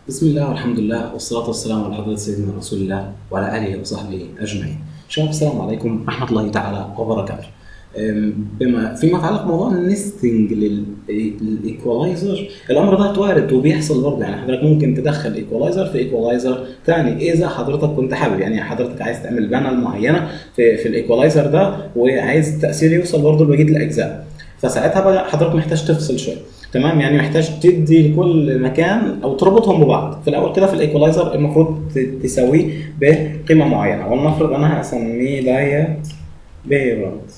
بسم الله والحمد لله والصلاة والسلام على حضرة سيدنا رسول الله وعلى آله وصحبه أجمعين. شباب السلام عليكم ورحمة الله تعالى وبركاته. أم، بما فيما يتعلق بموضوع النستنج للايكولايزر الامر ده وارد وبيحصل برضه يعني حضرتك ممكن تدخل ايكولايزر في ايكولايزر ثاني اذا حضرتك كنت حابب يعني حضرتك عايز تعمل بانل معينه في في الايكولايزر ده وعايز التاثير يوصل برضه لبقيه الاجزاء فساعتها بقى حضرتك محتاج تفصل شويه تمام يعني محتاج تدي لكل مكان او تربطهم ببعض في الاول كده في الايكولايزر المفروض ت- تساويه بقيمه معينه ولنفرض انا هسميه دايت بيرنت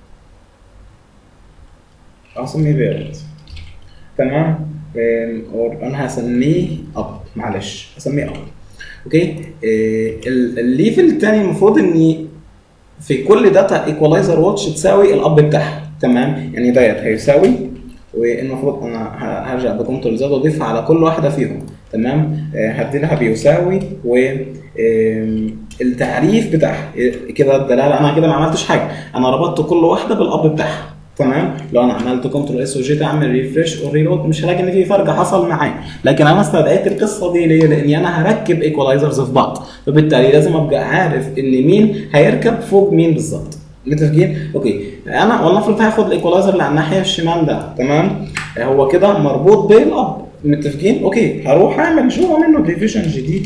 اسميه بيرنت تمام أم، or انا هسميه اب معلش هسميه اب اوكي إيه، ال- الليفل الثاني المفروض اني في كل داتا ايكولايزر واتش تساوي الاب بتاعها تمام يعني ديت هيساوي والمفروض انا ه- هرجع بكنترول زد واضيفها على كل واحده فيهم تمام آه، هدي لها بيساوي و آم، التعريف بتاعها إيه، كده الدلاله انا كده ما عملتش حاجه انا ربطت كل واحده بالاب بتاعها تمام لو انا عملت كنترول اس وجيت اعمل ريفرش وريلود مش هلاقي ان في فرق حصل معايا لكن انا استدعيت القصه دي ليه؟ لاني انا هركب ايكولايزرز في بعض فبالتالي لازم ابقى عارف ان مين هيركب فوق مين بالظبط متفقين؟ اوكي انا ولنفرض هاخد الايكولايزر اللي على الناحيه الشمال ده تمام هو كده مربوط بالاب متفقين؟ اوكي هروح اعمل جوه منه ديفيجن جديد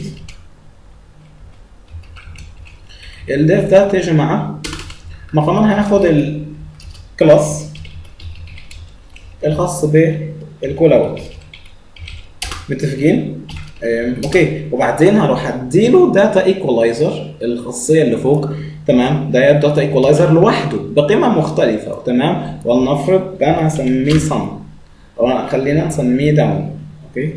الديف ده يا جماعه مقاما هناخد الكلاس الخاص بالكول اوت متفقين؟ أم، اوكي وبعدين هروح اديله داتا ايكولايزر الخاصيه اللي فوق تمام ده داتا ايكولايزر لوحده بقيمه مختلفه تمام ولنفرض انا هسميه سم او أنا- خلينا نسميه داون اوكي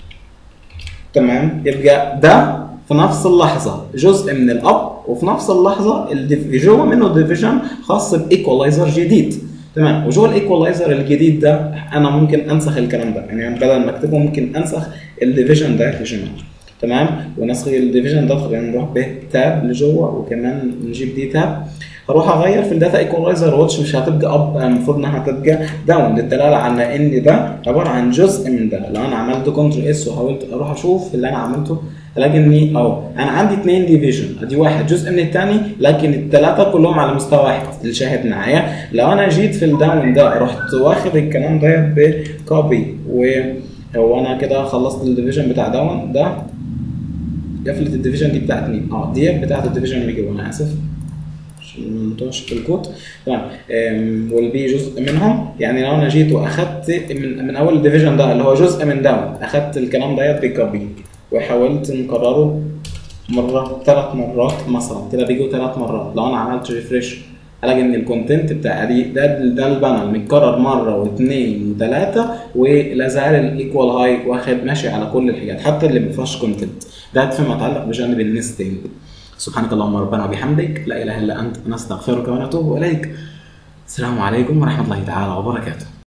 تمام يبقى ده في نفس اللحظه جزء من الاب وفي نفس اللحظه الديف- جوه منه ديفيجن خاص بايكولايزر جديد تمام وجوه الايكولايزر الجديد ده انا ممكن انسخ الكلام ده يعني بدل ما اكتبه ممكن انسخ الديفيجن ده يا جماعه تمام ونسخ الديفيجن ده خلينا نروح بتاب لجوه وكمان نجيب دي تاب هروح اغير في الداتا ايكولايزر واتش مش هتبقى اب المفروض انها هتبقى داون للدلاله على ان ده عباره عن جزء من ده لو انا عملت كنترول اس وحاولت اروح اشوف اللي انا عملته الاقي اني اهو انا عندي اثنين ديفيجن ادي واحد جزء من الثاني لكن الثلاثه كلهم على مستوى واحد اللي شاهد معايا لو انا جيت في الداون ده رحت واخد الكلام ده بكوبي وهو انا كده خلصت الديفيجن بتاع داون ده قفلت الديفيجن دي بتاعت مين؟ اه دي بتاعت الديفيجن اللي جوه انا اسف عشان ما نطوش في الكود تمام أم، والبي جزء منهم يعني لو انا جيت واخدت من من اول الديفيجن ده اللي هو جزء من داون اخدت الكلام ديت بكوبي وحاولت نكرره مره ثلاث مرات مثلا كده بيجوا ثلاث مرات لو انا عملت ريفريش الاقي ان الكونتنت بتاع دي ده ده البانل متكرر مره واثنين وثلاثه ولا زال الايكوال هاي واخد ماشي على كل الحاجات حتى اللي ما فيهاش كونتنت ده فيما يتعلق بجانب النستنج سبحانك اللهم ربنا وبحمدك لا اله الا انت نستغفرك ونتوب اليك السلام عليكم ورحمه الله تعالى وبركاته